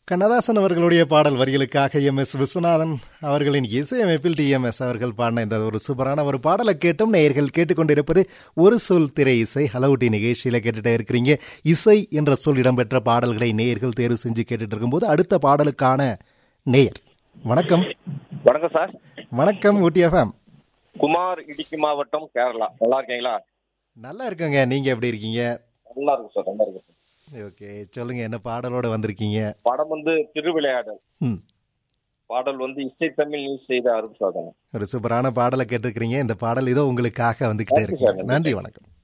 கண்ணதாசன் அவர்களுடைய பாடல் வரிகளுக்காக M S Viswanathan அவர்களின் இசையமைப்பில் டி எம் எஸ் அவர்கள் பாடின இந்த ஒரு சூப்பரான ஒரு பாடலை கேட்டும் நேயர்கள் கேட்டுக்கொண்டிருப்பது ஒரு சொல் திரை இசை ஹலவுட்டி நிகழ்ச்சியில் கேட்டுட்டே இருக்கிறீங்க இசை என்ற சொல் இடம்பெற்ற பாடல்களை நேயர்கள் தேர்வு செஞ்சு கேட்டுட்டு இருக்கும்போது அடுத்த பாடலுக்கான நேயர் வணக்கம் வணக்கம் சார் வணக்கம் ஊட்டி எஃப்எம் குமார் இடுக்கி மாவட்டம் கேரளா நல்லா இருக்கீங்களா நல்லா இருக்கங்க நீங்க எப்படி இருக்கீங்க நல்லா இருக்கு சார் நல்லா இருக்கு சார் ஓகே சொல்லுங்க என்ன பாடலோட வந்திருக்கீங்க படம் வந்து திருவிளையாடல் ம் பாடல் வந்து இசை தமிழ் நியூஸ் செய்த அருள் சாதனை ஒரு சூப்பரான பாடலை கேட்டிருக்கிறீங்க இந்த பாடல் இதோ உங்களுக்காக வந்துகிட்டே நன்றி சார், இருக்கு நன்றி. நன்றி வணக்கம்